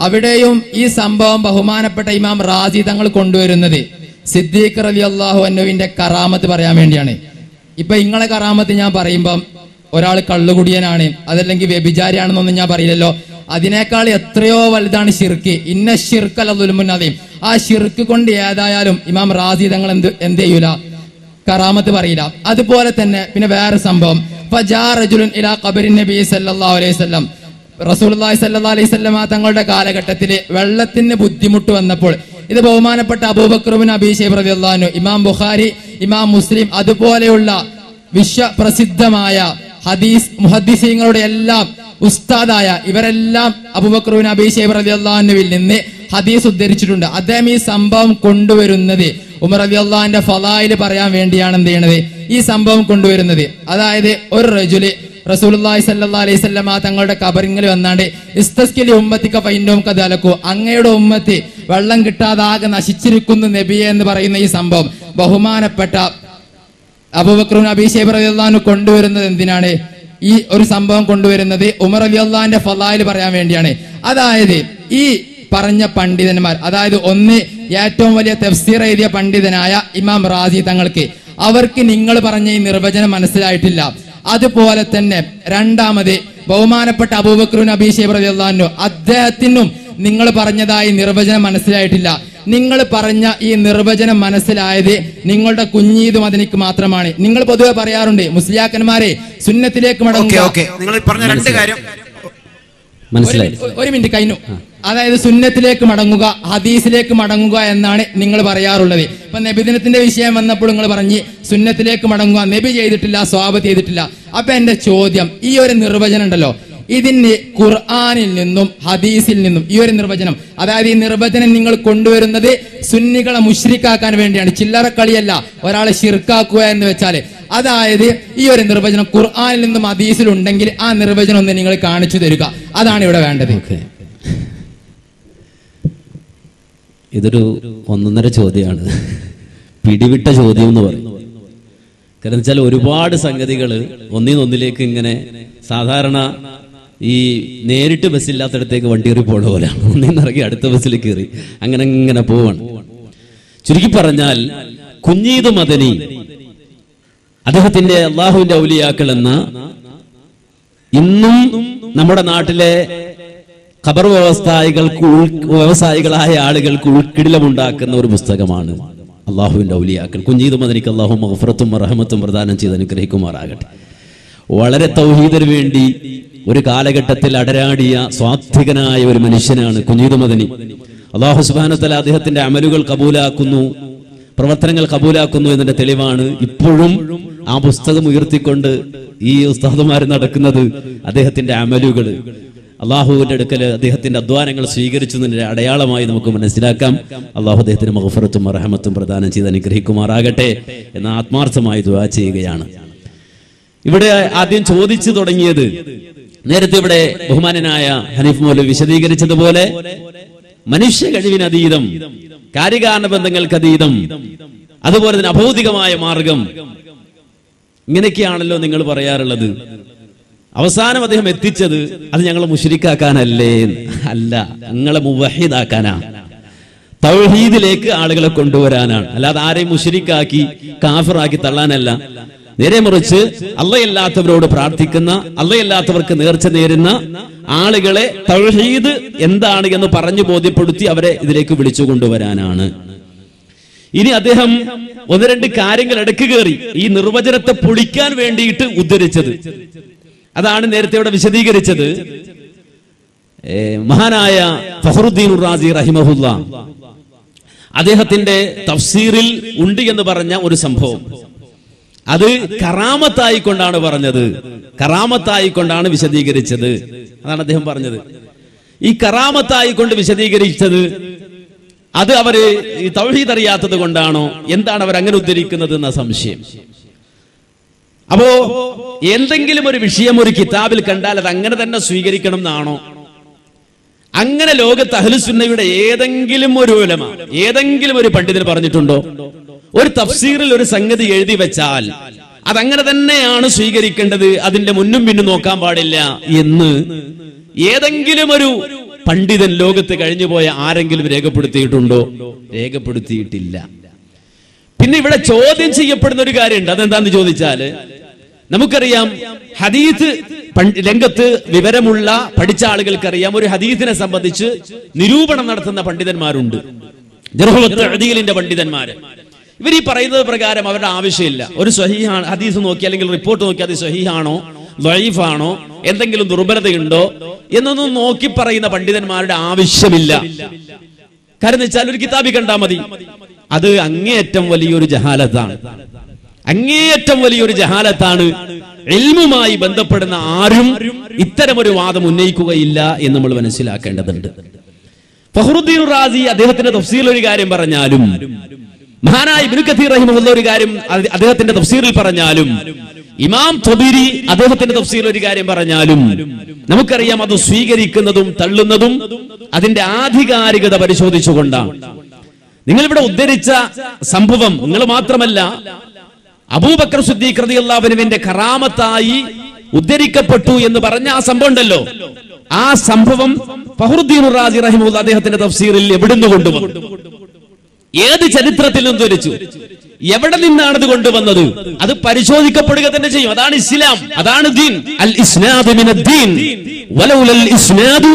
അവിടെയും ഈ സംഭവം ബഹുമാനപ്പെട്ട ഇമാം റാജി തങ്ങൾ കൊണ്ടുവരുന്നത് സിദ്ദീഖ് റലി അള്ളാഹു അന്നുവിന്റെ കറാമത്ത് പറയാൻ വേണ്ടിയാണ് ഇപ്പൊ ഇങ്ങളെ കറാമത്ത് ഞാൻ പറയുമ്പം ഒരാൾ കള്ളുകുടിയനാണ് അതല്ലെങ്കിൽ വ്യഭിചാരിയാണെന്നൊന്നും ഞാൻ പറയില്ലല്ലോ അതിനേക്കാൾ എത്രയോ വലുതാണ് ഷിർക്ക് ഇന്ന ഷിർക്കലുമുന്നതയും ആ ഷിർക്ക് കൊണ്ട് ഏതായാലും ഇമാം റാസി തങ്ങൾ എന്ത് എന്ത് ചെയ്യൂല കറാമത്ത് പറയില്ല അതുപോലെ തന്നെ പിന്നെ വേറെ സംഭവം ഫജാ റജുലുൻ ഇലാ ഖബറിൻ നബി സല്ലല്ലാഹു അലൈഹി വസല്ലം റസൂലുള്ളാഹി സ്വല്ലല്ലാഹു അലൈഹി വസല്ലമ തങ്ങളുടെ കാലഘട്ടത്തിൽ വെള്ളത്തിന് ബുദ്ധിമുട്ട് വന്നപ്പോൾ ഇത് ബഹുമാനപ്പെട്ട അബൂബക്കറുബിൻ അബീഷേബ് റളിയല്ലാഹു അൻഹു ഇമാം ബുഖാരി ഇമാം മുസ്ലിം അതുപോലെയുള്ള വിശ്വപ്രസിദ്ധമായ ഹദീസ് മുഹദ്ദിസീങ്ങളുടെ എല്ലാം ഉസ്താദായ ഇവരെല്ലാം അബൂബക്കറുബിൻ അബീഷേബ് റളിയല്ലാഹു അൻഹുവിൽ നിന്ന് ഹദീസ് ഉദ്ധരിച്ചിട്ടുണ്ട് അദ്ദേഹം ഈ സംഭവം കൊണ്ടുവരുന്നത് ഉമർ അലി അള്ളാഹിന്റെ ഫലായില് പറയാൻ വേണ്ടിയാണ് എന്ത് ചെയ്യണത് ഈ സംഭവം കൊണ്ടുവരുന്നത് അതായത് ഒരു റജുല് റസൂലുള്ളാഹി സല്ലല്ലാഹു അലൈഹി വസല്ലമ തങ്ങളുടെ കബറിങ്ങിൽ വന്നാണ്ട് ഇസ്തസ്കിലി ഉമ്മത്തിക്ക ഫൈൻഡോം കദാലക്കു അങ്ങയുടെ ഉമ്മത്തി വെള്ളം കിട്ടാതാകെ നശിച്ചിരിക്കുന്നു നബിയെ എന്ന് പറയുന്ന ഈ സംഭവം ബഹുമാനപ്പെട്ട അബൂബക്രൂൻ അബീഷേബ് റളിയല്ലാഹു കൊണ്ടുവരുന്നത് എന്തിനാണ് ഈ ഒരു സംഭവം കൊണ്ടുവരുന്നത് ഉമർ അലി അള്ളാഹിന്റെ ഫലായിൽ പറയാൻ വേണ്ടിയാണ് അതായത് ഈ പറഞ്ഞ പണ്ഡിതന്മാർ അതായത് ഒന്ന് ഏറ്റവും വലിയ തഫ്സീർ എഴുതിയ പണ്ഡിതനായ ഇമാം റാസി തങ്ങൾക്ക് അവർക്ക് നിങ്ങൾ പറഞ്ഞ ഈ നിർവചനം മനസ്സിലായിട്ടില്ല അതുപോലെ തന്നെ രണ്ടാമത് ബഹുമാനപ്പെട്ട അബൂബക്രൂൻ അബീഷേബ് റളിയല്ലാഹു അദ്ദേഹത്തിനും നിങ്ങൾ പറഞ്ഞതായി നിർവചനം മനസ്സിലായിട്ടില്ല നിങ്ങൾ പറഞ്ഞ ഈ നിർവചനം മനസ്സിലായത് നിങ്ങളുടെ കുഞ്ഞീതും അതിനിക്ക് മാത്രമാണ് നിങ്ങൾ പൊതുവെ പറയാറുണ്ട് മുസ്ലിയാക്കന്മാരെ സുന്നത്തിലേക്ക് ഓക്കെ മടങ്ങുക ഓക്കെ നിങ്ങൾ പറഞ്ഞ രണ്ട് കാര്യം മനസ്സിലായി ഒരു- ഒരു മിനിറ്റ് കഴിഞ്ഞു അതായത് സുന്നത്തിലേക്ക് മടങ്ങുക ഹദീസിലേക്ക് മടങ്ങുക എന്നാണ് നിങ്ങൾ പറയാറുള്ളത് ഇപ്പൊ നബിദിനത്തിന്റെ വിഷയം വന്നപ്പോൾ നിങ്ങൾ പറഞ്ഞ് സുന്നത്തിലേക്ക് മടങ്ങുക നബി ചെയ്തിട്ടില്ല സ്വാബത്ത് ചെയ്തിട്ടില്ല അപ്പൊ എന്റെ ചോദ്യം ഈ ഒരു നിർവചനം ഉണ്ടല്ലോ ഇതിന് ഖുർആനിൽ നിന്നും ഹദീസിൽ നിന്നും ഈ ഒരു നിർവചനം അതായത് ഈ നിർവചനം നിങ്ങൾ കൊണ്ടുവരുന്നത് സുന്നികളെ മുഷ്രിക്കാക്കാൻ വേണ്ടിയാണ് ചില്ലറ കളിയല്ല ഒരാളെ ഷിർക്കാക്കുക എന്ന് വെച്ചാല് അതായത് ഈ ഒരു നിർവചനം ഖുർആനിൽ നിന്നും ഹദീസിൽ ഉണ്ടെങ്കിൽ ആ നിർവചനം ഒന്ന് നിങ്ങൾ കാണിച്ചു തരിക അതാണ് ഇവിടെ വേണ്ടത് ഓക്കെ ഇതൊരു ഒന്നൊന്നര ചോദ്യമാണ് പിടിവിട്ട ചോദ്യം എന്ന് പറയും കാരണം വെച്ചാൽ ഒരുപാട് സംഗതികൾ ഒന്നിനൊന്നിലേക്ക് ഇങ്ങനെ സാധാരണ ഈ നേരിട്ട് ബസ്സില്ലാത്തടത്തേക്ക് വണ്ടി കയറി പോണ പോലെ ഒന്നിന്നിറങ്ങി അടുത്ത ബസ്സിൽ കയറി അങ്ങനെ ഇങ്ങനെ പോവാണ് ചുരുക്കി പറഞ്ഞാൽ കുഞ്ഞീത് മദനി അദ്ദേഹത്തിന്റെ അള്ളാഹുവിന്റെ ഔലിയാക്കൾ എന്ന ഇന്നും നമ്മുടെ നാട്ടിലെ ഖബർ വ്യവസായികൾക്ക് ഉൾ വ്യവസായികളായ ആളുകൾക്ക് ഉൾക്കിടിലമുണ്ടാക്കുന്ന ഒരു പുസ്തകമാണ് അള്ളാഹുവിന്റെ ഔലിയാക്കൾ കുഞ്ഞീത് മദനിക്ക് അള്ളാഹു മഹഫറത്തും റഹമത്തും പ്രദാനം ചെയ്ത് അനുഗ്രഹിക്കുമാറാകട്ടെ വളരെ തൗഹീദിന് വേണ്ടി ഒരു കാലഘട്ടത്തിൽ അടരാടിയ സ്വാത്വികനായ ഒരു മനുഷ്യനാണ് കുഞ്ഞീത് മദനി അള്ളാഹു സുബാനത്തല അദ്ദേഹത്തിന്റെ അമലുകൾ കബൂലാക്കുന്നു പ്രവർത്തനങ്ങൾ കബൂലാക്കുന്നു എന്നതിന്റെ തെളിവാണ് ഇപ്പോഴും ആ പുസ്തകം ഉയർത്തിക്കൊണ്ട് ഈ ഉസ്താദുമാർ നടക്കുന്നത് അദ്ദേഹത്തിന്റെ അമലുകൾ അള്ളാഹുവിന്റെ അടുക്കല് അദ്ദേഹത്തിന്റെ അധ്വാനങ്ങൾ സ്വീകരിച്ചതിന്റെ അടയാളമായി നമുക്ക് മനസ്സിലാക്കാം അള്ളാഹു അദ്ദേഹത്തിന് മഹഫറത്തും റഹമത്തും പ്രദാനം ചെയ്ത് അനുഗ്രഹിക്കുമാറാകട്ടെ എന്ന് ആത്മാർത്ഥമായി ദുആ ചെയ്യുകയാണ് ഇവിടെ ആദ്യം ചോദിച്ചു തുടങ്ങിയത് നേരത്തെ ഇവിടെ ബഹുമാനനായ ഹനീഫ് മൗലവി വിശദീകരിച്ചതുപോലെ മനുഷ്യ കഴിവിനതീതം കാര്യകാരണ ബന്ധങ്ങൾക്ക് അതീതം അതുപോലെ തന്നെ അഭൗതികമായ മാർഗം ഇങ്ങനെയൊക്കെയാണല്ലോ നിങ്ങൾ പറയാറുള്ളത് അവസാനം അദ്ദേഹം എത്തിച്ചത് അത് ഞങ്ങളെ മുഷരിക്കാക്കാനല്ലേ അല്ല നിങ്ങളെ മുവഹിദാക്കാനാ തൗഹീദിലേക്ക് ആളുകളെ കൊണ്ടുവരാനാണ് അല്ലാതെ ആരെയും മുഷരിക്കാക്കി കാഫിറാക്കി തള്ളാനല്ല നേരെ മറിച്ച് അള്ളയല്ലാത്തവരോട് പ്രാർത്ഥിക്കുന്ന അള്ളയല്ലാത്തവർക്ക് നേർച്ച നേരുന്ന ആളുകളെ തൗഹീദ് എന്താണ് എന്ന് പറഞ്ഞു ബോധ്യപ്പെടുത്തി അവരെ ഇതിലേക്ക് വിളിച്ചു കൊണ്ടുവരാനാണ് ഇനി അദ്ദേഹം ഒന്ന് രണ്ട് കാര്യങ്ങൾ ഇടക്ക് കയറി ഈ നിർവചനത്തെ പൊളിക്കാൻ വേണ്ടിയിട്ട് ഉദ്ധരിച്ചത് അതാണ് നേരത്തെ ഇവിടെ വിശദീകരിച്ചത് ഏ, മഹാനായ ഫഹറുദ്ദീൻ റാസി റഹിമഹുല്ല അദ്ദേഹത്തിന്റെ തഫ്സീറിൽ ഉണ്ട് എന്ന് പറഞ്ഞ ഒരു സംഭവം അത് കറാമത്തായി കൊണ്ടാണ് പറഞ്ഞത് കറാമത്തായി കൊണ്ടാണ് വിശദീകരിച്ചത് അതാണ് അദ്ദേഹം പറഞ്ഞത് ഈ കറാമത്തായി കൊണ്ട് വിശദീകരിച്ചത് അത് അവര് ഈ തൗഹീദ് അറിയാത്തത് കൊണ്ടാണോ എന്താണ് അവർ അങ്ങനെ ഉദ്ധരിക്കുന്നത് എന്ന സംശയം അപ്പോ എന്തെങ്കിലും ഒരു വിഷയം ഒരു കിതാബിൽ കണ്ടാൽ അത് അങ്ങനെ തന്നെ സ്വീകരിക്കണം എന്നാണോ അങ്ങനെ ലോകത്ത് അഹ്ലുസുന്നയുടെ ഏതെങ്കിലും ഒരു ഉലമ ഏതെങ്കിലും ഒരു പണ്ഡിതന് പറഞ്ഞിട്ടുണ്ടോ ഒരു തഫ്സീറിൽ ഒരു സംഗതി എഴുതി വെച്ചാൽ അതങ്ങനെ തന്നെയാണ് സ്വീകരിക്കേണ്ടത് അതിന്റെ മുന്നും പിന്നും നോക്കാൻ പാടില്ല എന്ന് ഏതെങ്കിലും ഒരു പണ്ഡിതൻ ലോകത്ത് കഴിഞ്ഞുപോയ ആരെങ്കിലും രേഖപ്പെടുത്തിയിട്ടുണ്ടോ രേഖപ്പെടുത്തിയിട്ടില്ല പിന്നെ ഇവിടെ ചോദ്യം ചെയ്യപ്പെടുന്ന ഒരു കാര്യമുണ്ട് അതെന്താന്ന് ചോദിച്ചാല് നമുക്കറിയാം ഹദീത്ത് പണ്ട് രംഗത്ത് വിവരമുള്ള പഠിച്ച ആളുകൾക്കറിയാം ഒരു ഹദീത്തിനെ സംബന്ധിച്ച് നിരൂപണം നടത്തുന്ന പണ്ഡിതന്മാരുണ്ട് ജർഹുവത്തീലിന്റെ പണ്ഡിതന്മാര് ഇവർ ഈ പറയുന്നത് പ്രകാരം അവരുടെ ആവശ്യമില്ല ഒരു സ്വഹീഹാണ് ഹദീസ് നോക്കി അല്ലെങ്കിൽ റിപ്പോർട്ട് നോക്കി അത് സ്വഹീഹാണോ ലൈഫാണോ എന്തെങ്കിലും ദുർബലതയുണ്ടോ എന്നൊന്നും നോക്കി പറയുന്ന പണ്ഡിതന്മാരുടെ ആവശ്യമില്ല കാരണം എന്ന് വെച്ചാൽ ഒരു കിതാബി കണ്ടാൽ മതി അത് അങ്ങേയറ്റം വലിയൊരു ജഹാലത്താണ് അങ്ങേയറ്റം വലിയൊരു ജഹാലത്താണ് എൽമുമായി ബന്ധപ്പെടുന്ന ആരും ഇത്തരമൊരു വാദം ഉന്നയിക്കുകയില്ല എന്ന് നമ്മൾ മനസ്സിലാക്കേണ്ടതുണ്ട് ഫഹ്റുദ്ദീൻ റാസി അദ്ദേഹത്തിന്റെ തഫ്സീൽ ഒരു കാര്യം പറഞ്ഞാലും മഹാനായ ഇബ്നു കഥീർ റഹിമഹുല്ല ഒരു കാര്യം അത് അദ്ദേഹത്തിന്റെ തഫ്സീറിൽ പറഞ്ഞാലും ഇമാം തൊബീരി അദ്ദേഹത്തിന്റെ തഫ്സീൽ ഒരു കാര്യം പറഞ്ഞാലും നമുക്കറിയാം അത് സ്വീകരിക്കുന്നതും തള്ളുന്നതും അതിന്റെ ആധികാരികത പരിശോധിച്ചുകൊണ്ടാണ് നിങ്ങൾ ഇവിടെ ഉദ്ധരിച്ച സംഭവം നിങ്ങൾ മാത്രമല്ല അബൂബക്കർ സുദ്ദീഖ് റളിയല്ലാഹുവിന്റെ കറാമത്തായി ഉദ്ധരിക്കപ്പെട്ടു എന്ന് പറഞ്ഞ ആ സംഭവം ഉണ്ടല്ലോ ആ സംഭവം ഫഹ്റുദ്ദീൻ റാജി റഹിമുള്ള അദ്ദേഹത്തിന്റെ തഫ്സീറിൽ എവിടുന്ന് കൊണ്ടുവന്നു ഏത് ചരിത്രത്തിൽ നിന്ന് ധരിച്ചു എവിടെ നിന്നാണ് ഇത് കൊണ്ടുവന്നത് അത് പരിശോധിക്കപ്പെടുക തന്നെ ചെയ്യും അതാണ് ഇസ്ലാം അതാണ് ദീൻ അൽ ഇസ്നാദു മിനദ്ദീൻ വലൗലൽ ഇസ്നാദു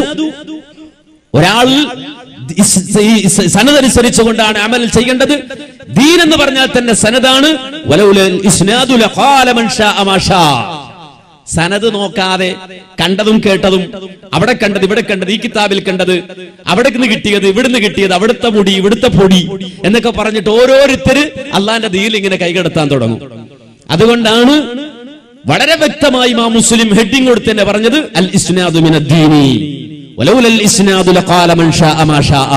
ഒരാൾ ഇസ് ഈ സ- സനദനുസരിച്ചുകൊണ്ടാണ് അമൽ ചെയ്യേണ്ടത് ദീൻ എന്ന് പറഞ്ഞാൽ തന്നെ സനദാണ് വലൗലൽ ഇസ്നാദു ലഖാല മൻ ഷാഅ മാ ഷാ. സനത് നോക്കാതെ കണ്ടതും കേട്ടതും അവിടെ കണ്ടത് ഇവിടെ കണ്ടത് ഈ കിതാബിൽ കണ്ടത് അവിടെ നിന്ന് കിട്ടിയത് ഇവിടുന്ന് കിട്ടിയത് അവിടുത്തെ മുടി ഇവിടുത്തെ പൊടി എന്നൊക്കെ പറഞ്ഞിട്ട് ഓരോരുത്തര് അള്ളാന്റെ ദീൽ ഇങ്ങനെ കൈകടത്താൻ തുടങ്ങും അതുകൊണ്ടാണ് വളരെ വ്യക്തമായി മാ മുസ്ലിം ഹെഡിങ് കൊടുത്ത് തന്നെ പറഞ്ഞത് അൽ ഇസ്നാദു മിനദ്ദീനി വലൗലൽ ഇസ്നാദു ലഖാല മൻ ഷാഅ മാ ഷാഅ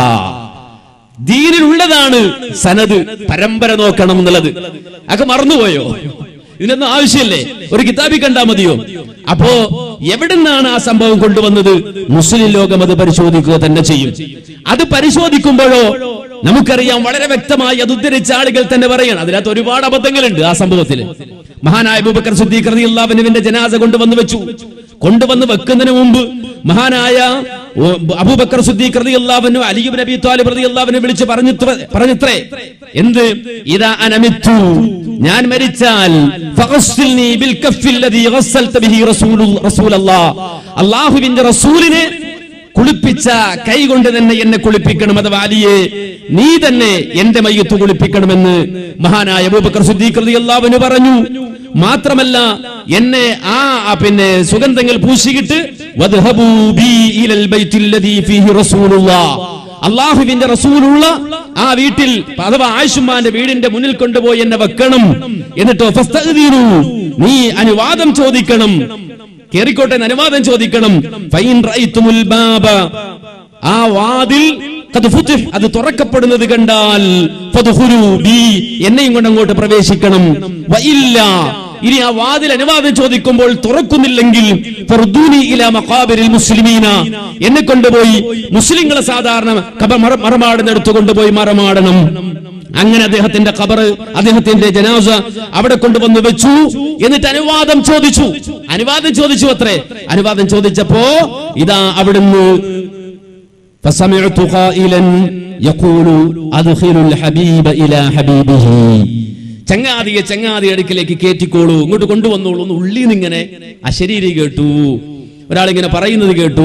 ദീനിലുള്ളതാണ് സനത് പരമ്പര നോക്കണം എന്നുള്ളത് അതൊക്കെ മറന്നുപോയോ ഇതിനൊന്നും ആവശ്യമില്ലേ ഒരു കിതാബി കണ്ടാ മതിയോ അപ്പോ എവിടുന്നാണ് ആ സംഭവം കൊണ്ടുവന്നത് മുസ്ലിം ലോകം അത് പരിശോധിക്കുക തന്നെ ചെയ്യും അത് പരിശോധിക്കുമ്പോഴോ നമുക്കറിയാം വളരെ വ്യക്തമായി അത് ഉദ്ധരിച്ച ആളുകൾ തന്നെ പറയണം അതിനകത്ത് ഒരുപാട് അബദ്ധങ്ങളുണ്ട് ആ സംഭവത്തിൽ മഹാനായ അബൂബക്കർ സുദ്ദീഖ് റളിയല്ലാഹുവിന്റെ ജനാസ കൊണ്ടുവന്ന് വെച്ചു കൊണ്ടുവന്ന് വെക്കുന്നതിന് മുമ്പ് മഹാനായ ഓ, അബൂബക്കർ സുദ്ദീഖ് റളിയല്ലാഹുവിനു അലി ഇബ്നു അബീ താലിബ് റളിയല്ലാഹുവിനെ വിളിച്ച് പറഞ്ഞിത്ര പറഞ്ഞിത്രേ എന്ത് ഇദാ അനമിത്തു ഞാൻ മരിച്ചാൽ ഫഗസ്സിൽനി ബിൽ കഫില്ലദീ ഗസ്സൽത ബിഹി റസൂലു റസൂലല്ലാഹ് അല്ലാഹുവിന്റെ റസൂലിനെ കുളിപ്പിച്ച കൈ കൊണ്ട് തന്നെ എന്നെ കുളിപ്പിക്കണം അഥവാ അലിയെ നീ തന്നെ എന്റെ മയ്യത്ത് കുളിപ്പിക്കണമെന്ന് മഹാനായ അബൂബക്കർ സിദ്ദീഖ് റളിയല്ലാഹു പറഞ്ഞു മാത്രമല്ല എന്നെ ആ ആ പിന്നെ സുഗന്ധങ്ങൾ പൂശിയിട്ട് വദ്ഹബൂ ബീ ഇലൽ ബൈത്തില്ലദീ ഫീഹി റസൂലുള്ളാഹ് അള്ളാഹുവിന്റെ റസൂലുള്ള ആ വീട്ടിൽ അഥവാ ആയുഷ്മാന്റെ വീടിന്റെ മുന്നിൽ കൊണ്ടുപോയി എന്നെ വെക്കണം എന്നിട്ടോ ഫസ്തഅ്ദീനു നീ അനുവാദം ചോദിക്കണം കേറിക്കോട്ടെ എന്ന് അനുവാദം ചോദിക്കണം ഫൈൻ റഅയ്തുമുൽ ബാബ ആ വാതിൽ ഖദ് ഫുതിഹ് അത് തുറക്കപ്പെടുന്നത് കണ്ടാൽ ഫദ്ഖുലു ബി എന്നെയും കൊണ്ട് അങ്ങോട്ട് പ്രവേശിക്കണം വഇല്ല ഇനി ആ വാതിൽ അനുവാദം ചോദിക്കുമ്പോൾ തുറക്കുന്നില്ലെങ്കിൽ ഫർദൂനി ഇലാ മഖാബിരിൽ മുസ്ലിമീന എന്നെ കൊണ്ടുപോയി മുസ്ലിങ്ങളെ സാധാരണ കബ മറ- മറമാടുന്നിടത്ത് കൊണ്ടുപോയി മറമാടണം അങ്ങനെ അദ്ദേഹത്തിന്റെ ഖബർ അദ്ദേഹത്തിന്റെ ജനാസ അവിടെ കൊണ്ടുവന്ന് വെച്ചു എന്നിട്ട് അനുവാദം ചോദിച്ചു അനുവാദം ചോദിച്ചു അത്രേ അനുവാദം ചോദിച്ചപ്പോ ഇതാ അവിടുന്ന് فسمعت قائلا يقول ادخل الحبيب الى حبيبه ചങ്ങാതിയെ ചങ്ങാതി അടുക്കിലേക്ക് കയറ്റിക്കോളൂ ഇങ്ങോട്ട് കൊണ്ടുവന്നോളൂ എന്ന് ഉള്ളിൽ നിന്ന് ഇങ്ങനെ അശരീരി കേട്ടു ഒരാളിങ്ങനെ പറയുന്നത് കേട്ടു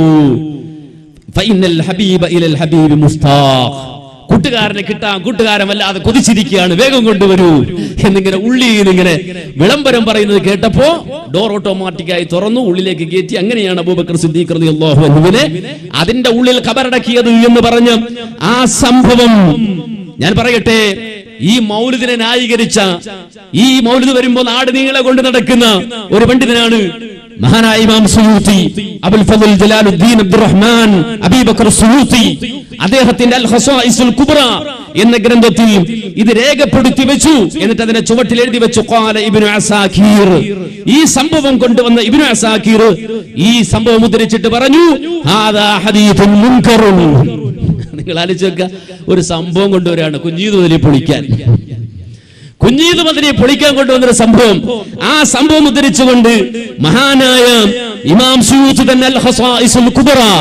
ഫൈനൽ ഹബീബ ഇലൽ ഹബീബ് മുസ്താഖ് കൂട്ടുകാരനെ കിട്ടാൻ കൂട്ടുകാരൻ വല്ലാതെ കൊതിച്ചിരിക്കുകയാണ് വേഗം കൊണ്ടുവരൂ എന്നിങ്ങനെ ഉള്ളിൽ ഇങ്ങനെ വിളംബരം പറയുന്നത് കേട്ടപ്പോ ഡോർ ഓട്ടോമാറ്റിക്കായി തുറന്നു ഉള്ളിലേക്ക് കയറ്റി അങ്ങനെയാണ് അബൂബക്കർ സിദ്ദീഖ് റളിയല്ലാഹു അൻഹുവിനെ അതിന്റെ ഉള്ളിൽ കബറടക്കിയത് എന്ന് പറഞ്ഞ് ആ സംഭവം ഞാൻ പറയട്ടെ ഈ മൗലിദിനെ ന്യായീകരിച്ച ഈ മൗലിദ് വരുമ്പോ നാട് നീങ്ങളെ കൊണ്ട് നടക്കുന്ന ഒരു പണ്ഡിതനാണ് മഹാനായ ഇമാം സുയൂത്തി അബുൽ ഫضل ജലാലുദ്ദീൻ അബ്ദുറഹ്മാൻ അബീബക്കർ സുയൂത്തി അദ്ദേഹത്തിന്റെ അൽ ഖസായിസുൽ കുബ്ര എന്ന ഗ്രന്ഥത്തിൽ ഇത് രേഖപ്പെടുത്തി വെച്ചു എന്നിട്ട് അതിനെ ചുവട്ടിൽ എഴുതി വെച്ചു ഖാല ഇബ്നു അസാഖീർ ഈ സംഭവം കൊണ്ടുവന്ന ഇബ്നു അസാഖീർ ഈ സംഭവം ഉദ്ധരിച്ചിട്ട് പറഞ്ഞു ഹാദാ ഹദീഥുൻ മുൻകറുൻ നിങ്ങൾ ആലോചിച്ച് നോക്കുക ഒരു സംഭവം കൊണ്ടുവരാണ് കുഞ്ഞീത് മുതലേ പൊളിക്കാൻ കുഞ്ഞീത് മതിനെ പൊളിക്കാൻ കൊണ്ടുവന്നൊരു സംഭവം ആ സംഭവം ഉദ്ധരിച്ചുകൊണ്ട് മഹാനായ ഇമാം സൂത്ത് തന്നെ അൽ ഖസായിസുൽ കുബ്ര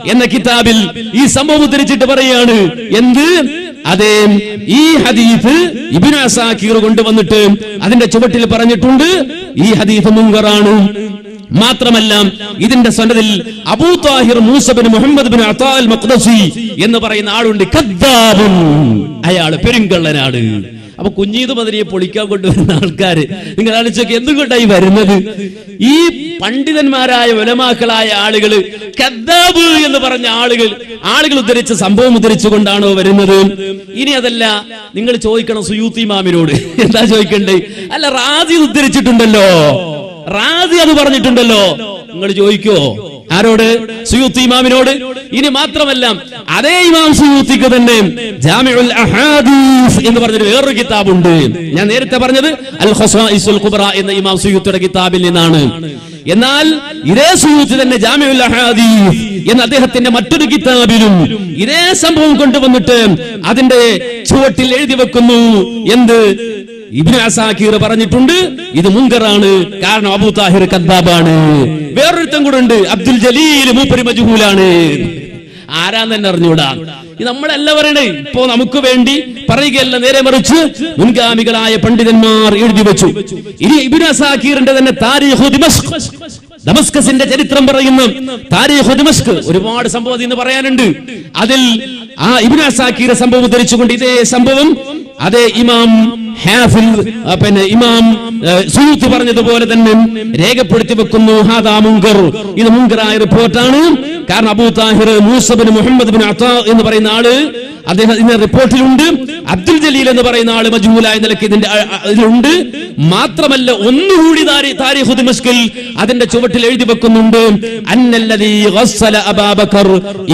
എന്ന കിതാബിൽ ഈ സംഭവം ഉദ്ധരിച്ചിട്ട് പറയാണ് എന്ത് അതെ ഈ ഹദീസ് ഇബ്നു അസാക്കീർ കൊണ്ടുവന്നിട്ട് അതിന്റെ ചുവട്ടിൽ പറഞ്ഞിട്ടുണ്ട് ഈ ഹദീസ് മുങ്കറാണ് മാത്രമല്ല ഇതിന്റെ സനദിൽ Abu Tahir Musa bin Muhammad bin Attal Maqdisi എന്ന് പറയുന്ന ആളുണ്ട് കദ്ദാബുൻ അയാൾ പെരുങ്കള്ളനാണ് അപ്പൊ കുഞ്ഞീത് മതിരിയെ പൊളിക്കാൻ കൊണ്ടുവരുന്ന ആൾക്കാര് നിങ്ങൾ ആലോചിച്ചൊക്കെ എന്തുകൊണ്ടായി വരുന്നത് ഈ പണ്ഡിതന്മാരായ ഉലമാക്കളായ ആളുകള് കദ്ദാബ് എന്ന് പറഞ്ഞ ആളുകൾ ആളുകൾ ഉദ്ധരിച്ച സംഭവം ഉദ്ധരിച്ചുകൊണ്ടാണോ വരുന്നത് ഇനി അതല്ല നിങ്ങൾ ചോദിക്കണം സുയൂത്തി മാമിനോട് എന്താ ചോദിക്കണ്ടേ അല്ല റാജി ഉദ്ധരിച്ചിട്ടുണ്ടല്ലോ റാജി അത് പറഞ്ഞിട്ടുണ്ടല്ലോ നിങ്ങൾ ചോദിക്കോ ആരോട് സുയൂത്തി ഇമാമിനോട് ഇനി മാത്രമല്ല അതേ ഇമാം സുയൂത്തിക്ക് തന്നെ ജാമിഉൽ അഹാദീസ് എന്ന് പറഞ്ഞൊരു വേറൊരു കിതാബുണ്ട് ഞാൻ നേരത്തെ പറഞ്ഞത് അൽ ഖസാഇസുൽ കുബ്ര എന്ന ഇമാം സുയൂത്തിയുടെ കിതാബിൽ നിന്നാണ് എന്നാൽ ഇതേ സുയൂത്തി തന്നെ ജാമിഉൽ അഹാദീസ് എന്ന അദ്ദേഹത്തിന്റെ മറ്റൊരു കിതാബിലും ഇതേ സംഭവം കൊണ്ടുവന്നിട്ട് അതിന്റെ ചുവട്ടിൽ എഴുതി വെക്കുന്നു എന്ത് ഇബ്നു അസാക്കീർ പറഞ്ഞിട്ടുണ്ട് ഇത് മുങ്കറാണ് കാരണം അബൂ താഹിർ കദ്ദാബാണ് വേറൊരുത്തം കൂടെ ഉണ്ട് അബ്ദുൽ ജലീൽ മൂപ്പരി മജ്ഹൂലാണ് ആരാന്ന് തന്നെ അറിഞ്ഞൂടാ ഇത് നമ്മളല്ല പറയണേ ഇപ്പോ നമുക്ക് വേണ്ടി പറയുകയല്ല നേരെ മറിച്ച് മുൻഗാമികളായ പണ്ഡിതന്മാർ എഴുതി വെച്ചു ഇനി ഇബ്നു അസാക്കീറിന്റെ തന്നെ താരീഖു ദിമസ്ക് ദമസ്കസിന്റെ ചരിത്രം പറയുന്ന താരീഖു ദിമസ്ക് ഒരുപാട് സംഭവം ഇന്ന് പറയാനുണ്ട് അതിൽ ആ ഇബ്നു അസാക്കീർ സംഭവം ഉദ്ധരിച്ചുകൊണ്ട് ഇതേ സംഭവം അതേ ഇമാം ഹാഫിൽ ആ, പിന്നെ ഇമാം ആ, സൂത്ത് പറഞ്ഞതുപോലെ തന്നെ രേഖപ്പെടുത്തി വെക്കുന്നു ഹാദാ മുങ്കർ ഇത് മുങ്കറായ റിപ്പോർട്ടാണ് കാരണം Abu Tahir Musa bin Muhammad bin Atta എന്ന് പറയുന്ന ആള് അദ്ദേഹം ഇതിന്റെ റിപ്പോർട്ടിലുണ്ട് അബ്ദുൽ ജലീൽ എന്ന് പറയുന്ന ആള് മജ്മൂലായ നിലയ്ക്ക് ഇതിന്റെ ആ, ആ, ഇതിലുണ്ട് മാത്രമല്ല ഒന്നുകൂടി താരി- താരിഖു ദിമസ്കിൽ അതിന്റെ ചുവട്ടിൽ എഴുതി വെക്കുന്നുണ്ട് അന്നല്ലദീ ഗസ്സല അബാബക്കർ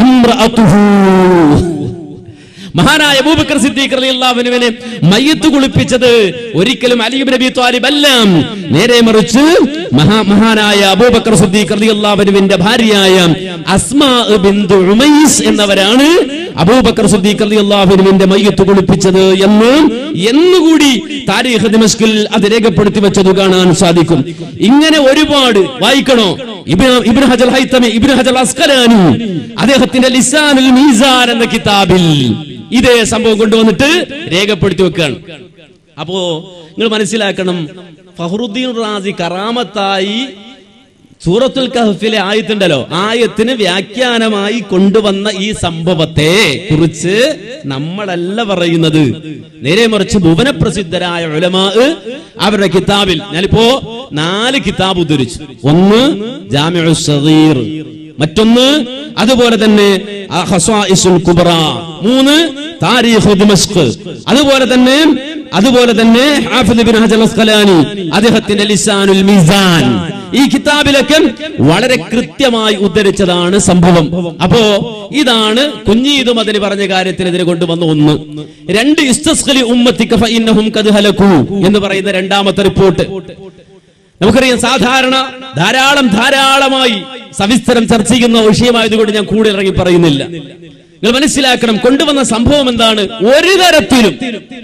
ഇംറഅതുഹു മഹാനായ അബൂബക്കർ സിദ്ദീഖ് റളിയല്ലാഹുവിനെ മയ്യത്ത് കുളിപ്പിച്ചത് ഒരിക്കലും അലി ഇബ്നു അബി ത്വാലിബ് അല്ല നേരെ മറിച്ച് മഹാ മഹാനായ അബൂബക്കർ സിദ്ദീഖ് റളിയല്ലാഹുവിന്റെ ഭാര്യയായ അസ്മാ ബിന്തു ഉമൈസ് എന്നവരാണ് അബൂബക്കർ സിദ്ദീഖ് റളിയല്ലാഹുവിന്റെ മയ്യത്ത് കുളിപ്പിച്ചത് എന്ന് എന്നുകൂടി താരീഖ് ദിമസ്കിൽ അത് രേഖപ്പെടുത്തി വെച്ചത് കാണാൻ സാധിക്കും ഇങ്ങനെ ഒരുപാട് വായിക്കണോ ഇബ്നു ഇബ്നു ഹജൽ ഹൈത്തമി ഇബ്നു ഹജൽ അസ്കലാനി അദ്ദേഹത്തിന്റെ ലിസാനുൽ മീസാൻ എന്ന കിതാബിൽ ഇതേ സംഭവം കൊണ്ടുവന്നിട്ട് രേഖപ്പെടുത്തി വെക്കുകയാണ് അപ്പോ നിങ്ങൾ മനസ്സിലാക്കണം ഫഹറുദ്ദീൻ റാസി കറാമത്തായി സൂറത്തുൽ കഹഫിലെ ആയത്തുണ്ടല്ലോ ആയത്തിന് വ്യാഖ്യാനമായി കൊണ്ടുവന്ന ഈ സംഭവത്തെ കുറിച്ച് നമ്മളല്ല പറയുന്നത് നേരെ മറിച്ച് ഭുവനപ്രസിദ്ധരായ ഉലമാ അവരുടെ കിതാബിൽ ഞാനിപ്പോ നാല് കിതാബ് ഉദ്ധരിച്ചു ഒന്ന് ജാമിഉ സഗീർ മറ്റൊന്ന് അതുപോലെ തന്നെ അ ഖസാഇസുൽ കുബ്ര മൂന്ന് താരീഖ് ദിമസ്ക് അതുപോലെ തന്നെ അതുപോലെ തന്നെ ഹാഫിദ് ഇബ്നു ഹജർ അസ്ഖലാനി അദ്ദേഹത്തിന്റെ ലിസാനുൽ മീസാൻ ഈ കിതാബിലൊക്കെ വളരെ കൃത്യമായി ഉദ്ധരിച്ചതാണ് സംഭവം അപ്പോ ഇതാണ് കുഞ്ഞീതും അതിന് പറഞ്ഞ കാര്യത്തിനെതിരെ കൊണ്ടുവന്ന ഒന്ന് രണ്ട് ഇസ്തസ്ഖലി ഉമ്മത്തിക ഫഇന്നഹും ഖദ് ഹലകു എന്ന് പറയുന്ന രണ്ടാമത്തെ റിപ്പോർട്ട് നമുക്കറിയാം സാധാരണ ധാരാളം ധാരാളമായി സവിസ്തരം ചർച്ച ചെയ്യുന്ന വിഷയമായതുകൊണ്ട് ഞാൻ കൂടെ ഇറങ്ങി പറയുന്നില്ല നിങ്ങൾ മനസ്സിലാക്കണം കൊണ്ടുവന്ന സംഭവം എന്താണ് ഒരു തരത്തിലും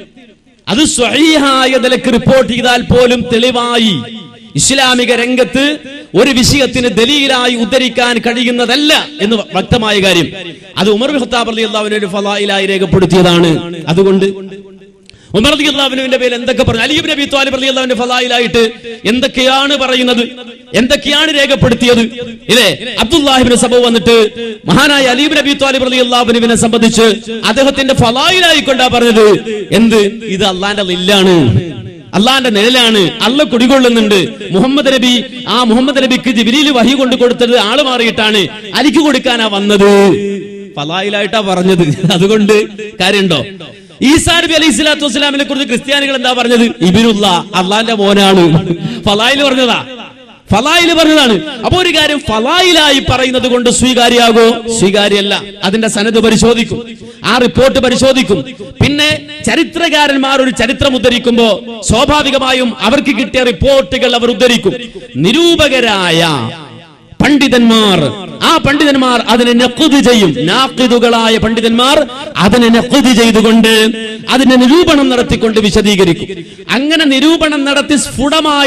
അത് സ്വഹീഹായ നിലക്ക് റിപ്പോർട്ട് ചെയ്താൽ പോലും തെളിവായി ഇസ്ലാമിക രംഗത്ത് ഒരു വിഷയത്തിന് ദലീലായി ഉദ്ധരിക്കാൻ കഴിയുന്നതല്ല എന്ന് വ്യക്തമായ കാര്യം അത് ഉമർ ബിൻ ഖത്താബ് റളിയല്ലാഹു അൻഹു ഫലായിലായി രേഖപ്പെടുത്തിയതാണ് അതുകൊണ്ട് ഉമർ റളിയല്ലാഹുവിന്റെ പേരിൽ എന്തൊക്കെ പറഞ്ഞു അലി ഇബ്നു അബി ത്വാലിബ് റളിയല്ലാഹുവിന്റെ ഫലായിലായിട്ട് എന്തൊക്കെയാണ് പറയുന്നത് എന്തൊക്കെയാണ് രേഖപ്പെടുത്തിയത് ഇല്ലേ അബ്ദുല്ലാഹിബിന് സഭ വന്നിട്ട് മഹാനായ അലി ഇബ്നു അബി ത്വാലിബ് റളിയല്ലാഹുവിനെ സംബന്ധിച്ച് അദ്ദേഹത്തിന്റെ ഫലായിലായി കൊണ്ടാ പറഞ്ഞത് എന്ത് ഇത് അള്ളാന്റെ ലില്ലാണ് അള്ളാന്റെ നിഴലാണ് അള്ള കുടികൊള്ളുന്നുണ്ട് മുഹമ്മദ് നബി ആ മുഹമ്മദ് നബിക്ക് ജിബിലിയിൽ വഹി കൊണ്ട് കൊടുത്തത് ആള് മാറിയിട്ടാണ് അലിക്ക് കൊടുക്കാനാ വന്നത് ഫലായിലായിട്ടാ പറഞ്ഞത് അതുകൊണ്ട് കാര്യമുണ്ടോ ഈസാ നബി അലൈഹി സ്വലാത്തു വസ്സലാമിനെ കുറിച്ച് ക്രിസ്ത്യാനികൾ എന്താ പറഞ്ഞത് ഇബിനുള്ള അള്ളാന്റെ മോനാണ് ഫലായിൽ പറഞ്ഞതാ ഫലായിൽ പറഞ്ഞതാണ് അപ്പൊ ഒരു കാര്യം ഫലായിലായി പറയുന്നത് കൊണ്ട് സ്വീകാര്യാകോ സ്വീകാര്യമല്ല അതിന്റെ സനത് പരിശോധിക്കും ആ റിപ്പോർട്ട് പരിശോധിക്കും പിന്നെ ചരിത്രകാരന്മാർ ഒരു ചരിത്രം ഉദ്ധരിക്കുമ്പോ സ്വാഭാവികമായും അവർക്ക് കിട്ടിയ റിപ്പോർട്ടുകൾ അവർ ഉദ്ധരിക്കും നിരൂപകരായ പണ്ഡിതന്മാർ ആ പണ്ഡിതന്മാർ അതിനെ നഖുദ് ചെയ്യും നാഖിദുകളായ പണ്ഡിതന്മാർ അതിനെ നഖുദ് ചെയ്തുകൊണ്ട് അതിനെ നിരൂപണം നടത്തിക്കൊണ്ട് വിശദീകരിക്കും അങ്ങനെ നിരൂപണം നടത്തി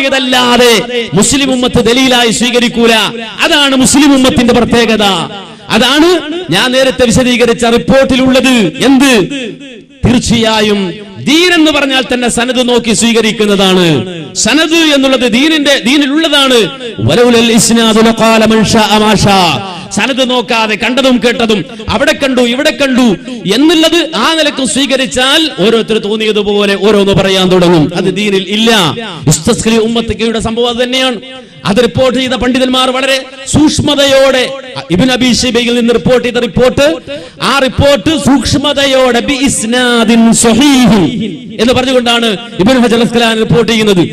സ്ഫുടമായതല്ലാതെ മുസ്ലിം ഉമ്മത്ത് ദലീലായി സ്വീകരിക്കൂല അതാണ് മുസ്ലിം ഉമ്മത്തിന്റെ പ്രത്യേകത അതാണ് ഞാൻ നേരത്തെ വിശദീകരിച്ച റിപ്പോർട്ടിലുള്ളത് എന്ത് തീർച്ചയായും ദീൻ എന്ന് പറഞ്ഞാൽ തന്നെ സനത് നോക്കി സ്വീകരിക്കുന്നതാണ് സനത് എന്നുള്ളത് ദീനിന്റെ ദീനിലുള്ളതാണ് വലൗലൽ ഇസ്നാദു ലഖാല മൻ ശാഅ മാ ശാ. സനത് നോക്കാതെ കണ്ടതും കേട്ടതും അവിടെ കണ്ടു ഇവിടെ കണ്ടു എന്നുള്ളത് ആ നിലക്ക് സ്വീകരിച്ചാൽ ഓരോരുത്തർ തോന്നിയതുപോലെ ഓരോന്ന് പറയാൻ തുടങ്ങും അത് ദീനിൽ ഇല്ല ഇസ്തസ്കലി ഉമ്മത്തിക്കയുടെ സംഭവം അത് തന്നെയാണ് അത് റിപ്പോർട്ട് ചെയ്ത പണ്ഡിതന്മാർ വളരെ സൂക്ഷ്മതയോടെ ഇബിൻ അബി ഷിബയിൽ നിന്ന് റിപ്പോർട്ട് ചെയ്ത റിപ്പോർട്ട് ആ റിപ്പോർട്ട് സൂക്ഷ്മതയോടെ ബി ഇസ്നാദിൻ സ്വഹീഹിൻ എന്ന് പറഞ്ഞുകൊണ്ടാണ് ഇബിൻ ഹജർ അസ്കലാൻ റിപ്പോർട്ട് ചെയ്യുന്നത്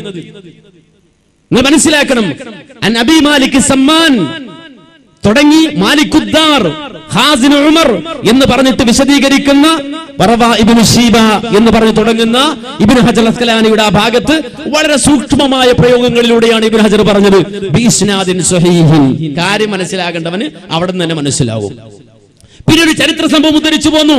നിങ്ങൾ മനസ്സിലാക്കണം അൻ അബി മാലിക് സമ്മാൻ തുടങ്ങി മാലിക്കുദ്ദാർ ഹാസിൻ ഉമർ എന്ന് പറഞ്ഞിട്ട് വിശദീകരിക്കുന്ന വറവ ഇബ്നു ഷീബ എന്ന് പറഞ്ഞു തുടങ്ങുന്ന ഇബ്നു ഹജർ അസ്കലാനിയുടെ ആ ഭാഗത്ത് വളരെ സൂക്ഷ്മമായ പ്രയോഗങ്ങളിലൂടെയാണ് ഇബ്നു ഹജർ പറഞ്ഞത് ബീസ്നാദിൻ സ്വഹീഹിൻ കാര്യം മനസ്സിലാകേണ്ടവന് അവിടെ നിന്ന് തന്നെ മനസ്സിലാവും പിന്നെ ഒരു ചരിത്ര സംഭവം ഉദ്ധരിച്ചു പോന്നു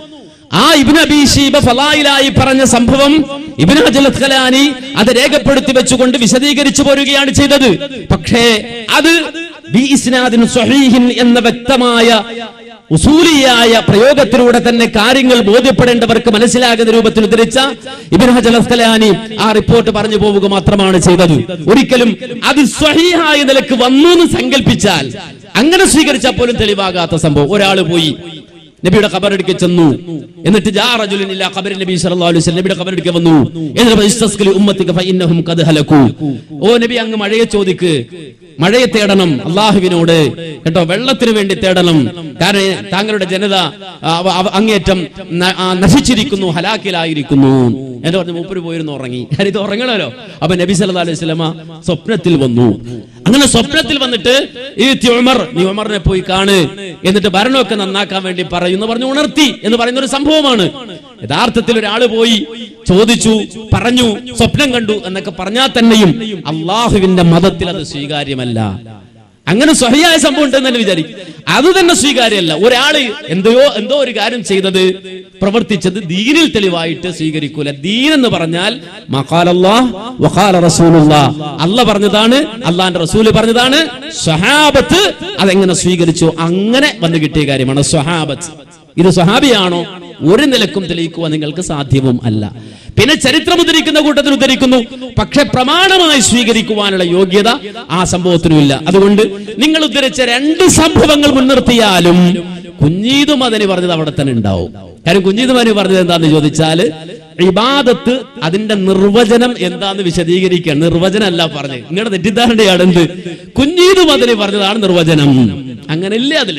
ആ ഇബ്നു അബീ ഷീബ ഫലായിലായി പറഞ്ഞ സംഭവം ഇബ്നു ഹജർ അസ്കലാനി അത് രേഖപ്പെടുത്തി വെച്ചുകൊണ്ട് വിശദീകരിച്ചു പോരുകയാണ് ചെയ്തത് പക്ഷേ അത് ബി ഇസ്നാദിൻ സ്വഹീഹിൻ എന്ന വ്യക്തമായ ഉസൂലിയായ പ്രയോഗത്തിലൂടെ തന്നെ കാര്യങ്ങൾ ബോധ്യപ്പെടേണ്ടവർക്ക് മനസ്സിലാകുന്ന രൂപത്തിൽ ഉദ്ധരിച്ച ഇബ്നു ഹജർ അസ്കലാനി ആ റിപ്പോർട്ട് പറഞ്ഞു പോവുക മാത്രമാണ് ചെയ്തത് ഒരിക്കലും അത് സ്വഹീഹായ നിലക്ക് വന്നു എന്ന് സങ്കല്പിച്ചാൽ അങ്ങനെ സ്വീകരിച്ചാൽ പോലും തെളിവാകാത്ത സംഭവം ഒരാൾ പോയി നബിയുടെ ഖബറടിക്ക് ചെന്നു എന്നിട്ട് ജാ റജുലിൻ ഇല്ലാ ഖബറിൻ നബി സല്ലല്ലാഹു അലൈഹി വസല്ലം നബിയുടെ ഖബറടിക്ക് വന്നു എന്നിട്ട് ഇസ്തസ്കലി ഉമ്മത്തിക ഫഇന്നഹും ഖദ് ഹലകു ഓ നബി അങ്ങ് മഴയെ ചോദിക്ക് മഴയെ തേടണം അള്ളാഹുവിനോട് കേട്ടോ വെള്ളത്തിന് വേണ്ടി തേടണം കാരണം താങ്കളുടെ ജനത ആ, അവ- അവ- അങ്ങേറ്റം ന- ആ, നശിച്ചിരിക്കുന്നു ഹലാക്കിലായിരിക്കുന്നു എന്ന് പറഞ്ഞ് മൂപ്പര് പോയിരുന്നു ഉറങ്ങി കാരണം ഇത് ഉറങ്ങണമല്ലോ അപ്പൊ നബി സല്ലല്ലാഹു അലൈഹി വസല്ലമ സ്വപ്നത്തിൽ വന്നു അങ്ങനെ സ്വപ്നത്തിൽ വന്നിട്ട് ഈ ഉമർ നീ ഉമറിനെ പോയി കാണ് എന്നിട്ട് ഭരണമൊക്കെ നന്നാക്കാൻ വേണ്ടി പറയുന്നു പറഞ്ഞു ഉണർത്തി എന്ന് പറയുന്ന ഒരു സംഭവമാണ് യഥാർത്ഥത്തിൽ ഒരാള് പോയി ചോദിച്ചു പറഞ്ഞു സ്വപ്നം കണ്ടു എന്നൊക്കെ പറഞ്ഞാൽ തന്നെയും അള്ളാഹുവിന്റെ മതത്തിൽ അത് സ്വീകാര്യമല്ല അങ്ങനെ സ്വഹിയായ സംഭവം ഉണ്ടെന്ന് തന്നെ വിചാരിക്കും അത് തന്നെ സ്വീകാര്യമല്ല ഒരാള് എന്തോ എന്തോ ഒരു കാര്യം ചെയ്തത് പ്രവർത്തിച്ചത് ദീനിൽ തെളിവായിട്ട് സ്വീകരിക്കൂല ദീൻ എന്ന് പറഞ്ഞാൽ മഖാലല്ലാഹ് വഖാല റസൂലുള്ളാഹ് അല്ല പറഞ്ഞതാണ് അള്ളാന്റെ റസൂല് പറഞ്ഞതാണ് സ്വഹാബത്ത് അതെങ്ങനെ സ്വീകരിച്ചു അങ്ങനെ വന്നു കിട്ടിയ കാര്യമാണ് സ്വഹാബത്ത് ഇത് സ്വഹാബിയാണോ ഒരു നിലക്കും തെളിയിക്കുവാൻ നിങ്ങൾക്ക് സാധ്യവും അല്ല പിന്നെ ചരിത്രം ഉദ്ധരിക്കുന്ന കൂട്ടത്തിൽ ഉദ്ധരിക്കുന്നു പക്ഷെ പ്രമാണമായി സ്വീകരിക്കുവാനുള്ള യോഗ്യത ആ സംഭവത്തിനുമില്ല അതുകൊണ്ട് നിങ്ങൾ ഉദ്ധരിച്ച രണ്ട് സംഭവങ്ങൾ മുൻനിർത്തിയാലും കുഞ്ഞീതും അതിന് പറഞ്ഞത് അവിടെ തന്നെ ഉണ്ടാവും കാര്യം കുഞ്ഞീതുമാനി പറഞ്ഞത് എന്താന്ന് ചോദിച്ചാല് ഇബാദത്ത് അതിന്റെ നിർവചനം എന്താന്ന് വിശദീകരിക്കുക നിർവചനം അല്ല പറഞ്ഞത് നിങ്ങളുടെ തെറ്റിദ്ധാരണയാണ് എന്ത് കുഞ്ഞീതും അതിന് പറഞ്ഞതാണ് നിർവചനം അങ്ങനെയല്ലേ അതില്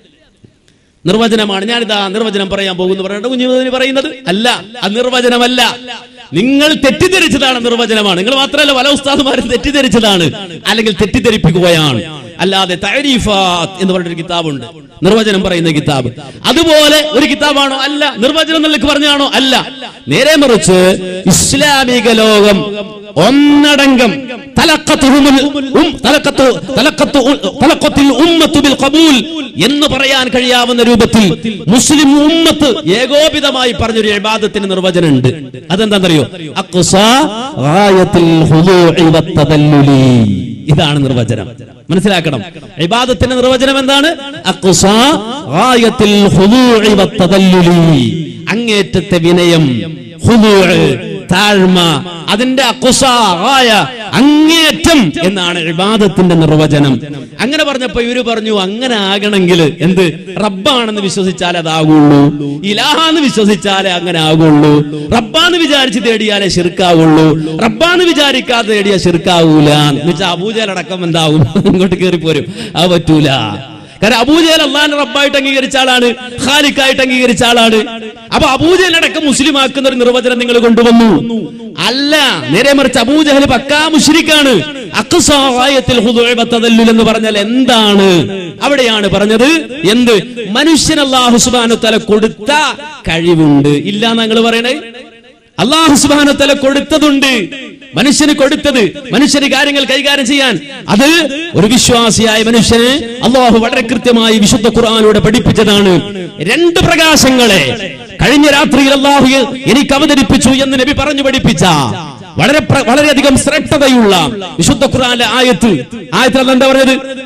നിർവചനമാണ് ഞാനിതാ നിർവചനം പറയാൻ പോകുന്നു പറഞ്ഞിട്ട് കുഞ്ഞുമതിന് പറയുന്നത് അല്ല അത് നിർവചനമല്ല നിങ്ങൾ തെറ്റിദ്ധരിച്ചതാണ് നിർവചനമാണ് നിങ്ങൾ മാത്രമല്ല പല ഉസ്താദുമാരും തെറ്റിദ്ധരിച്ചതാണ് അല്ലെങ്കിൽ തെറ്റിദ്ധരിപ്പിക്കുകയാണ് അല്ലാതെ തരീഫാത്ത് എന്ന് പറഞ്ഞൊരു കിതാബുണ്ട് നിർവചനം പറയുന്ന കിതാബ് അതുപോലെ ഒരു കിതാബാണോ അല്ല നിർവചനം നിലക്ക് പറഞ്ഞാണോ അല്ല നേരെ മറിച്ച് ഇസ്ലാമിക ലോകം ഒന്നടങ്കം തലക്കത്തുഹുമുൽ ഉം- തലക്കത്തു തലക്കത്തു ഉ- തലക്കത്തിൽ ഉമ്മത്തു ബിൽ ഖബൂൽ എന്ന് പറയാൻ കഴിയാവുന്ന രൂപത്തിൽ മുസ്ലിം ഉമ്മത്ത് ഏകോപിതമായി പറഞ്ഞൊരു ഇബാദത്തിന് നിർവചനം ഉണ്ട് അതെന്താണെന്നറിയോ അഖ്സാ ഗായത്തിൽ ഹുദൂഇ വത്തദല്ലുലി ഇതാണ് നിർവചനം മനസ്സിലാക്കണം ഇബാദത്തിന്റെ നിർവചനം എന്താണ് അഖ്സാ ഗായത്തിൽ ഹുദൂഇ വത്തദല്ലുലി അങ്ങേറ്റത്തെ വിനയം ഹുദൂഅ് താഴ്മ അതിന്റെ അക്കുസായ അങ്ങേറ്റം എന്നാണ് ഇബാദത്തിന്റെ നിർവചനം അങ്ങനെ പറഞ്ഞപ്പോ ഇവര് പറഞ്ഞു അങ്ങനെ ആകണമെങ്കിൽ എന്ത് റബ്ബാണെന്ന് വിശ്വസിച്ചാലേ അതാകുള്ളൂ ഇലാഹാന്ന് വിശ്വസിച്ചാലേ അങ്ങനെ ആകുള്ളൂ റബ്ബാന്ന് വിചാരിച്ച് തേടിയാലേ ശിർക്കാവുള്ളൂ റബ്ബാന്ന് വിചാരിക്കാതെ തേടിയാ ശിർക്കാവൂല എന്ന് വെച്ചാൽ അബൂജലടക്കം എന്താവും ഇങ്ങോട്ട് കയറി പോരും അത് പറ്റൂല കാരണം അബൂജഹൽ അള്ളാഹിന്റെ റബ്ബായിട്ട് അംഗീകരിച്ച ആളാണ് ഖാലിക്കായിട്ട് അംഗീകരിച്ച ആളാണ് അപ്പൊ അബൂജഹലടക്കം മുസ്ലിം ആക്കുന്ന ഒരു നിർവചനം നിങ്ങൾ കൊണ്ടുവന്നു അല്ല നേരെ മറിച്ച് അബൂജഹൽ പക്കാ മുഷ്രിക്കാണ് അക്സായത്തിൽ എന്ന് പറഞ്ഞാൽ എന്താണ് അവിടെയാണ് പറഞ്ഞത് എന്ത് മനുഷ്യൻ അള്ളാഹു സുബാനു തല കൊടുത്ത കഴിവുണ്ട് ഇല്ല ഞങ്ങൾ പറയണേ അള്ളാഹു സുബാനു തല കൊടുത്തതുണ്ട് മനുഷ്യന് കൊടുത്തത് മനുഷ്യന് കാര്യങ്ങൾ കൈകാര്യം ചെയ്യാൻ അത് ഒരു വിശ്വാസിയായ മനുഷ്യന് അള്ളാഹു വളരെ കൃത്യമായി വിശുദ്ധ ഖുർആാനൂടെ പഠിപ്പിച്ചതാണ് രണ്ട് പ്രകാശങ്ങളെ കഴിഞ്ഞ രാത്രിയിൽ അള്ളാഹു എനിക്ക് അവതരിപ്പിച്ചു എന്ന് നബി പറഞ്ഞു പഠിപ്പിച്ച വളരെ പ്ര- വളരെയധികം ശ്രദ്ധതയുള്ള വിശുദ്ധ ഖുർആനിലെ ആയത്ത് ആയത്തിൽ എന്താ പറഞ്ഞത്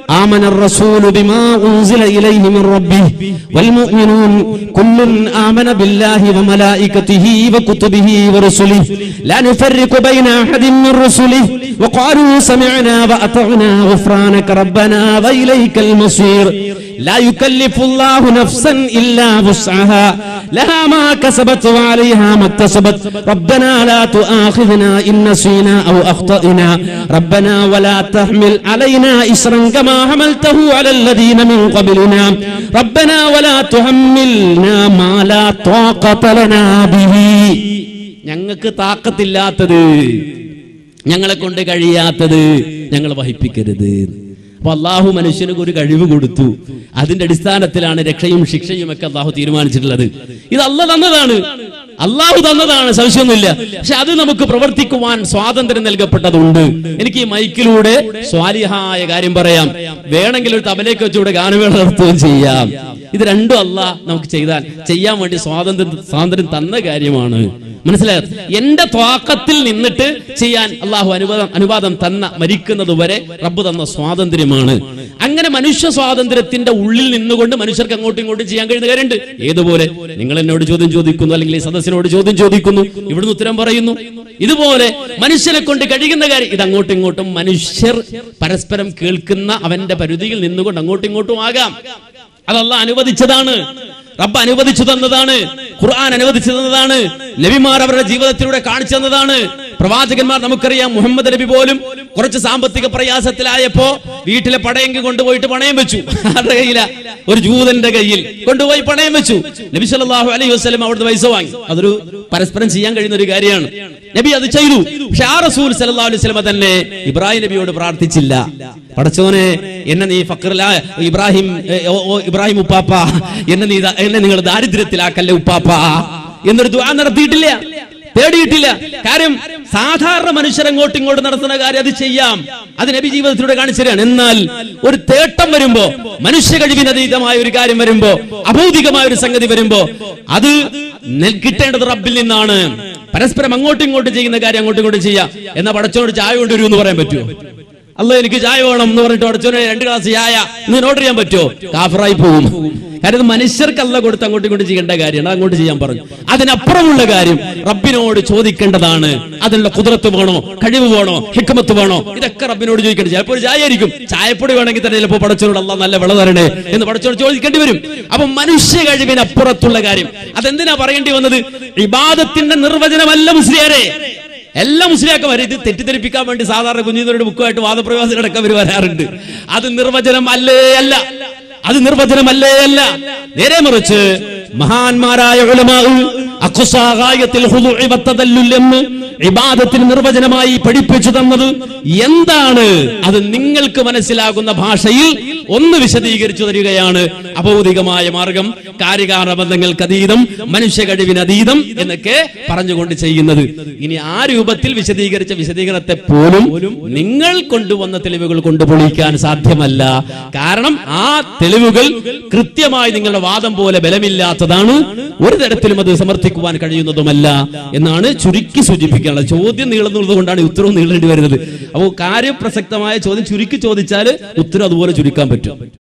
آمن الرسول بما أنزل إليه من ربه والمؤمنون كل آمن بالله وملائكته وكتبه ورسله لا نفرق بين أحد من رسله وقالوا سمعنا وأطعنا غفرانك ربنا وإليك المصير لا يكلف الله نفسا إلا وسعها لها ما كسبت وعليها ما اكتسبت ربنا لا تؤاخذنا إن نسينا أو أخطأنا ربنا ولا تحمل علينا إسرا كما حملته على الذين من قبلنا ربنا ولا تحملنا ما لا طاقة لنا به ഞങ്ങൾക്ക് താക്കത്തില്ലാത്തത് ഞങ്ങളെ കൊണ്ട് കഴിയാത്തത് ഞങ്ങൾ വഹിപ്പിക്കരുത് അപ്പൊ അള്ളാഹു മനുഷ്യന് ഒരു കഴിവ് കൊടുത്തു അതിന്റെ അടിസ്ഥാനത്തിലാണ് രക്ഷയും ശിക്ഷയും ഒക്കെ അള്ളാഹു തീരുമാനിച്ചിട്ടുള്ളത് ഇത് അല്ല തന്നതാണ് അള്ളാഹു തന്നതാണ് സംശയമൊന്നുമില്ല പക്ഷെ അത് നമുക്ക് പ്രവർത്തിക്കുവാൻ സ്വാതന്ത്ര്യം നൽകപ്പെട്ടതുണ്ട് എനിക്ക് ഈ മൈക്കിലൂടെ സ്വാലിഹായ കാര്യം പറയാം വേണമെങ്കിൽ ഒരു തബലേക്ക് വെച്ചുകൂടെ ഗാനമേള നടത്തുകയും ചെയ്യാം ഇത് രണ്ടും അല്ല നമുക്ക് ചെയ്താൽ ചെയ്യാൻ വേണ്ടി സ്വാതന്ത്ര്യം സ്വാതന്ത്ര്യം തന്ന കാര്യമാണ് മനസ്സിലായോ എന്റെ ത്വാക്കത്തിൽ നിന്നിട്ട് ചെയ്യാൻ അള്ളാഹു അനുവാദം അനുവാദം തന്ന മരിക്കുന്നത് വരെ റബ്ബ് തന്ന സ്വാതന്ത്ര്യമാണ് അങ്ങനെ മനുഷ്യ സ്വാതന്ത്ര്യത്തിന്റെ ഉള്ളിൽ നിന്നുകൊണ്ട് മനുഷ്യർക്ക് അങ്ങോട്ടും ഇങ്ങോട്ടും ചെയ്യാൻ കഴിയുന്ന കാര്യമുണ്ട് ഏതുപോലെ നിങ്ങൾ എന്നോട് ചോദ്യം ചോദിക്കുന്നു അല്ലെങ്കിൽ ഈ സദസ്സിനോട് ചോദ്യം ചോദിക്കുന്നു ഇവിടുന്ന് ഉത്തരം പറയുന്നു ഇതുപോലെ മനുഷ്യനെ കൊണ്ട് കഴിയുന്ന കാര്യം ഇത് അങ്ങോട്ടും ഇങ്ങോട്ടും മനുഷ്യർ പരസ്പരം കേൾക്കുന്ന അവന്റെ പരിധിയിൽ നിന്നുകൊണ്ട് അങ്ങോട്ടും ഇങ്ങോട്ടും ആകാം അതല്ല അനുവദിച്ചതാണ് റബ്ബ് അനുവദിച്ചു തന്നതാണ് ഖുർആൻ അനുവദിച്ചു തന്നതാണ് നബിമാർ അവരുടെ ജീവിതത്തിലൂടെ കാണിച്ചു തന്നതാണ് പ്രവാചകന്മാർ നമുക്കറിയാം മുഹമ്മദ് നബി പോലും കുറച്ച് സാമ്പത്തിക പ്രയാസത്തിലായപ്പോ വീട്ടിലെ പടയെങ്കി കൊണ്ടുപോയിട്ട് പണയം വെച്ചു ആരുടെ കയ്യില ഒരു ജൂതന്റെ കയ്യിൽ കൊണ്ടുപോയി പണയം വെച്ചു നബി സല്ലല്ലാഹു അലൈഹി വസല്ലം അവിടുന്ന് പൈസ വാങ്ങി അതൊരു പരസ്പരം ചെയ്യാൻ കഴിയുന്ന ഒരു കാര്യമാണ് നബി അത് ചെയ്തു പക്ഷെ ആ റസൂൽ സല്ലല്ലാഹു അലൈഹി വസല്ലം തന്നെ ഇബ്രാഹിം നബിയോട് പ്രാർത്ഥിച്ചില്ല പടച്ചോനെ എന്നെ നീ ഫക്രല ഇബ്രാഹിം ഏ, ഓ, ഓ, ഇബ്രാഹിം ഉപ്പാപ്പ എന്നെ നീ ദാ- എന്നെ നിങ്ങൾ ദാരിദ്ര്യത്തിലാക്കല്ലേ ഉപ്പാപ്പ എന്നൊരു ദുആ നടത്തിയിട്ടില്ല തേടിയിട്ടില്ല കാര്യം സാധാരണ മനുഷ്യർ അങ്ങോട്ടും ഇങ്ങോട്ടും നടത്തുന്ന കാര്യം അത് ചെയ്യാം അത് നബി ജീവിതത്തിലൂടെ കാണിച്ചു തരാണ് എന്നാൽ ഒരു തേട്ടം വരുമ്പോ മനുഷ്യ കഴിവിനതീതമായ ഒരു കാര്യം വരുമ്പോ അഭൗതികമായ ഒരു സംഗതി വരുമ്പോ അത് നെൽ- കിട്ടേണ്ടത് റബ്ബിൽ നിന്നാണ് പരസ്പരം അങ്ങോട്ടും ഇങ്ങോട്ടും ചെയ്യുന്ന കാര്യം അങ്ങോട്ടും ഇങ്ങോട്ടും ചെയ്യാം എന്നാ പടച്ചോട് ചായ കൊണ്ടുവരൂ എന്ന് പറയാൻ പറ്റുമോ അല്ല എനിക്ക് ചായ വേണം എന്ന് പറഞ്ഞിട്ട് അടച്ചോനെ രണ്ട് ഗ്ലാസ് ചായ ഇന്ന് നോട്ട് ചെയ്യാൻ പറ്റുമോ കാഫറായി പോകും കാര്യം ഇത് മനുഷ്യർക്കല്ല കൊടുത്ത് അങ്ങോട്ടും ഇങ്ങോട്ടും ചെയ്യേണ്ട കാര്യമാണ് അങ്ങോട്ട് ചെയ്യാൻ പറഞ്ഞു അതിനപ്പുറമുള്ള കാര്യം റബ്ബിനോട് ചോദിക്കേണ്ടതാണ് അതിനുള്ള കുതിരത്ത് വേണോ കഴിവ് വേണോ ഹിക്കമത്ത് വേണോ ഇതൊക്കെ റബ്ബിനോട് ചോദിക്കേണ്ടത് ചിലപ്പോൾ ഒരു ചായ ആയിരിക്കും ചായപ്പൊടി വേണമെങ്കിൽ തന്നെ ചിലപ്പോൾ പടച്ചോനോട് അല്ല നല്ല വിള തരണേ എന്ന് പടച്ചോട് ചോദിക്കേണ്ടി വരും അപ്പൊ മനുഷ്യ കഴിവിനപ്പുറത്തുള്ള കാര്യം അതെന്തിനാ പറയേണ്ടി വന്നത് ഇബാദത്തിന്റെ നിർവചനമല്ല മുസ്ലിയാരെ എല്ലാ മുസ്ലിയാക്കന്മാരും ഇത് തെറ്റിദ്ധരിപ്പിക്കാൻ വേണ്ടി സാധാരണ കുഞ്ഞിനോട് ബുക്കുമായിട്ട് വാദപ്രവാസികളടക്കം അവർ വരാറുണ്ട് അത് നിർവചനം അല്ലേ അല്ല അത് നിർവചനമല്ലേ അല്ല നേരെ മറിച്ച് മഹാന്മാരായ ഉലമാ അഖ്സാഗായത്തിൽ ഖുദൂഇ വത്തദല്ലുൽ എന്ന് ഇബാദത്തിന് നിർവചനമായി പഠിപ്പിച്ചു തന്നത് എന്താണ് അത് നിങ്ങൾക്ക് മനസ്സിലാകുന്ന ഭാഷയിൽ ഒന്ന് വിശദീകരിച്ചു തരികയാണ് അഭൗതികമായ മാർഗം കാര്യകാരണ ബന്ധങ്ങൾക്ക് അതീതം മനുഷ്യ കഴിവിന് അതീതം എന്നൊക്കെ പറഞ്ഞുകൊണ്ട് ചെയ്യുന്നത് ഇനി ആ രൂപത്തിൽ വിശദീകരിച്ച വിശദീകരണത്തെ പോലും നിങ്ങൾ കൊണ്ടുവന്ന തെളിവുകൾ കൊണ്ട് പൊളിക്കാൻ സാധ്യമല്ല കാരണം ആ തെളിവുകൾ കൃത്യമായി നിങ്ങളുടെ വാദം പോലെ ബലമില്ലാത്തതാണ് ഒരു തരത്തിലും അത് സമർത്ഥിക്കുവാൻ കഴിയുന്നതുമല്ല എന്നാണ് ചുരുക്കി സൂചിപ്പിക്കാനുള്ളത് ചോദ്യം നീളുന്നത് കൊണ്ടാണ് ഈ ഉത്തരവും നീളേണ്ടി വരുന്നത് അപ്പോൾ കാര്യപ്രസക്തമായ ചോദ്യം ചുരുക്കി ചോദിച്ചാൽ ഉത്തരം അതുപോലെ ചുരുക്കാൻ പറ്റും